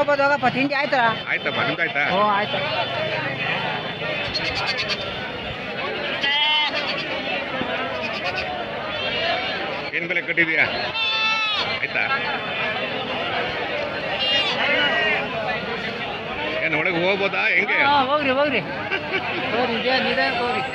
ಹೋಗ್ಬೋದು ಹೋಗಪ್ಪ ತಿಂಡಿ ಆಯ್ತಾ ಆಯ್ತಪ್ಪ ನಿಮ್ದಾಯ್ತಾ ಹ್ಞೂ ಆಯ್ತು ಏನು ಬೆಲೆ ಕಟ್ಟಿದ್ಯಾ ಆಯ್ತಾ ಏನು ಒಳಗೆ ಹೋಗ್ಬೋದಾ ಹೆಂಗೆ ಹಾಂ ಹೋಗ್ರಿ ಹೋಗ್ರಿ ಹೋಗ್ರಿ ಇದೇ ನಿಧಾನ ಹೋಗ್ರಿ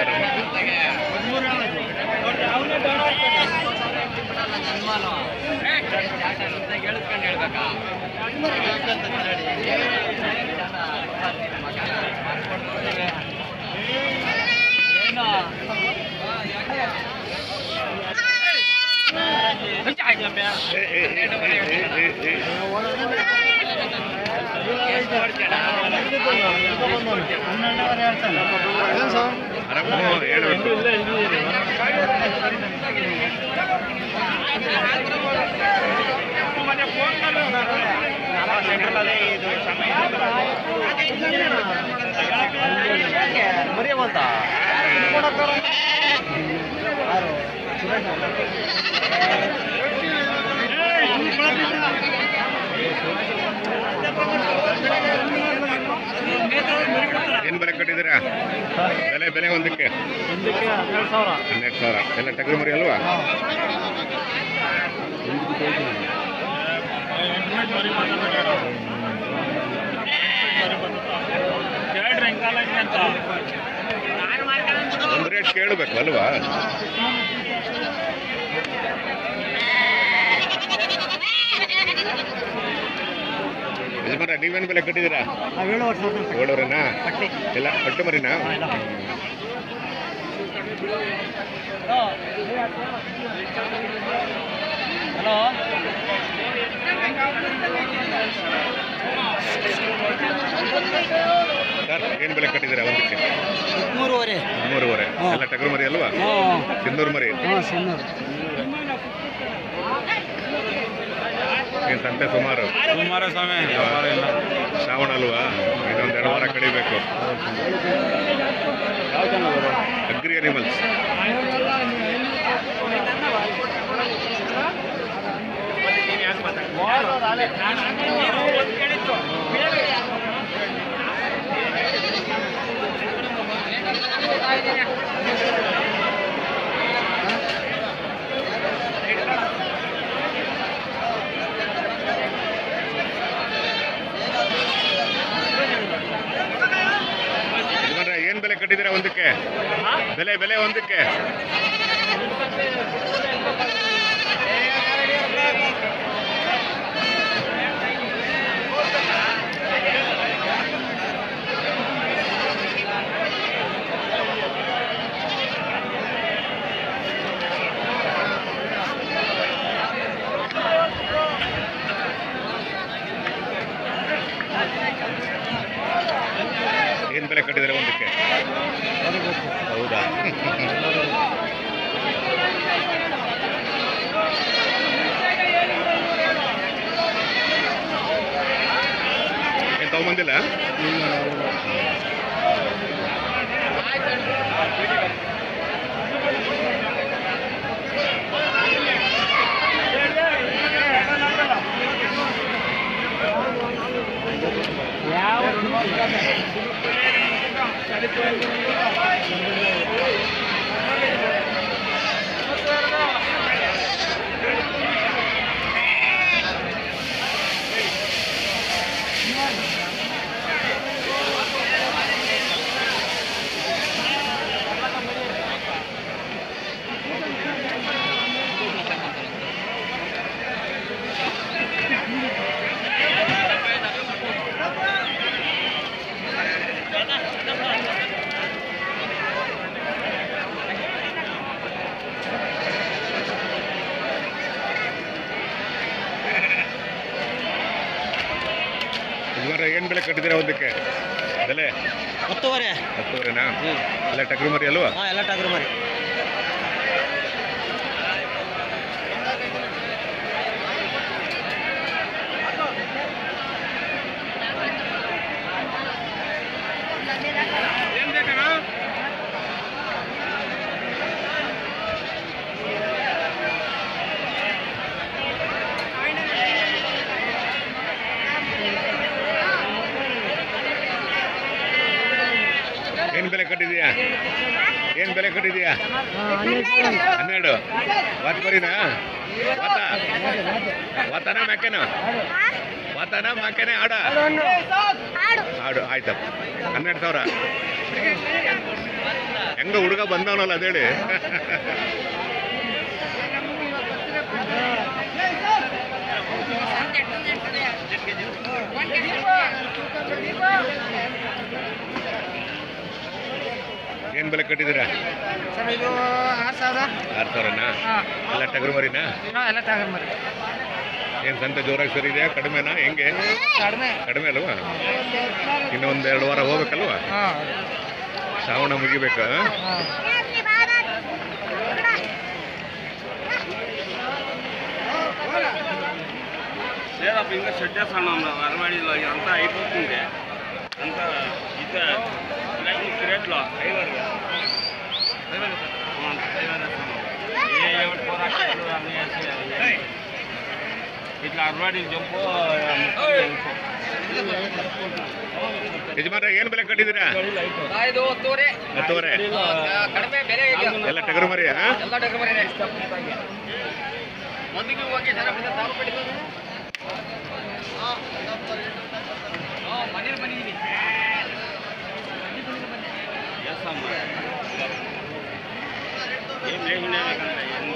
ಏ, ಏ, ಏ, ಏ, ಏ, ಏ, ಏ. ಆರಾಮ ಹ್ಞೂ, ಹೇಳ್ಬೇಕು ಏನು ಬೆಲೆ ಕಟ್ಟಿದ್ದೀರಾ ಬೆಲೆ ಬೆಲೆ ಒಂದಕ್ಕೆ ಹನ್ನೆರಡು ಸಾವಿರ ಎಲ್ಲ ಟಗರು ಮರಿ ಅಲ್ವಾ ಒಂದು ರೇಟ್ ಕೇಳಬೇಕು ಅಲ್ವಾ ಯಜಮಾನ ನೀವೇನು ಬೆಲೆ ಕಟ್ಟಿದ್ದೀರಾ ಏಳುವರೆನಾ ಎಲ್ಲ ಪಟ್ಟು ಮರಿನಾ ಹಲೋ ಸರ್ ಏನು ಬೆಲೆ ಕಟ್ಟಿದ್ದೀರಾ ಒಂದಕ್ಕೆ ಮೂರುವರೆ ಮೂರುವರೆ ಹಾ. ಎಲ್ಲ ಟಗರು ಮರಿ ಅಲ್ವಾ ಹ್ಞೂ ಸಿಂಧೂರು ಮರಿ ಹಾಂ ಸುಮ್ಮನೆ ಏನು ಸಂತೆ ಸುಮಾರು ಕುಮಾರಸ್ವಾಮಿ ಶ್ರಾವಣ ಅಲ್ವಾ ಇನ್ನೊಂದು ಎರಡು ವಾರ ಕಡಿಬೇಕು ಅಗ್ರಿ ಅನಿಮಲ್ಸ್ ಯಜಮಾನ್ರೆ ಏನು ಬೆಲೆ ಕಟ್ಟಿದ್ದೀರಾ ಒಂದಕ್ಕೆ ಬೆಲೆ ಬೆಲೆ ಒಂದಕ್ಕೆ ಏನು ಬೆಲೆ ಕಟ್ಟಿದ್ದೀರಾ ಒಂದಕ್ಕೆ ಹೌದಾ ಏನು ತಗೊಂಬಂದಿಲ್ಲ ಯಜಮಾನ್ರೆ ಏನು ಬೆಲೆ ಕಟ್ಟಿದ್ದೀರಾ ಒಂದಕ್ಕೆ ಬೆಲೆ ಹತ್ತುವರೆ ಹತ್ತುವರೆನಾ ಎಲ್ಲ ಟಗರು ಮರಿ ಅಲ್ವಾ ಹಾಂ ಎಲ್ಲ ಟಗರು ಮರಿ ಏನು ಏನು ಬೆಲೆ ಕಟ್ಟಿದ್ಯಾ ಹನ್ನೆರಡು ವಾತ್ ಬರೀನಾ ವಾತ ವಾತನ ಮ್ಯಾಕೆನ ವಾತನ ಮ್ಯಾಕೆನೆ ಆಡ ಆಡು ಆಯ್ತಪ್ಪ ಹನ್ನೆರಡು ಸಾವಿರ ಹೆಂಗ ಹುಡುಗ ಬಂದವನಲ್ಲ ಅದೇಳಿ ಏನ್ ಬೆಲೆ ಕಟ್ಟಿದ್ದೀರಾ ಸರ್ ಇದು ಆರು ಸಾವಿರ ಆರು ಸಾವಿರನಾ ಹಾಂ ಎಲ್ಲ ಟಗರು ಮರಿನಾ ಎಲ್ಲ ತಗೊಂಡ್ ಮರಿ ಏನ್ ಸಂತೆ ಜೋರಾಗಿ ಸರಿ ಇದೆಯಾ ಕಡಿಮೆನಾ ಹೆಂಗೆ ಕಡಿಮೆ ಕಡಿಮೆ ಅಲ್ವಾ ಇನ್ನು ಒಂದ್ ಎರಡು ವಾರ ಹೋಗ್ಬೇಕಲ್ವಾ ಹಾಂ ಶ್ರಾವಣ ಮುಗಿಬೇಕಾ ಹಾಂ లేదప్ప ఇంకా సెట్ చేస్తాను అరవాడిలో అంతా అయిపోతుంది అంతా ఇత రేట్లో ఐవర్ ఏ ఎవరి పోరాటాలు అన్నీ వేసి అవి. ఇట్లా అరవాడి జంపు ಯಜಮಾನ ಏನ್ ಬೆಲೆ ಕಟ್ಟಿದ್ದೀರಾ ಇದು ಹತ್ತುವರೆ ಹತ್ತುವರೆ ಕಡಿಮೆ ಬೆಲೆ ಇದೆ ಎಲ್ಲ ಟಗರು ಮರಿಯಾ ಎಲ್ಲ ಟಗರು ಮರಿನೇ ಒಂದಿಗೆ ಹೋಗಿ ಸರ್ ಅಲ್ಲಿಂದ ತಾವು ಬಿಟ್ಟಿದ್ದು ಮನೇಲಿ ಬಂದಿದ್ದೀನಿ చేస్తాం ఏం లేకుండా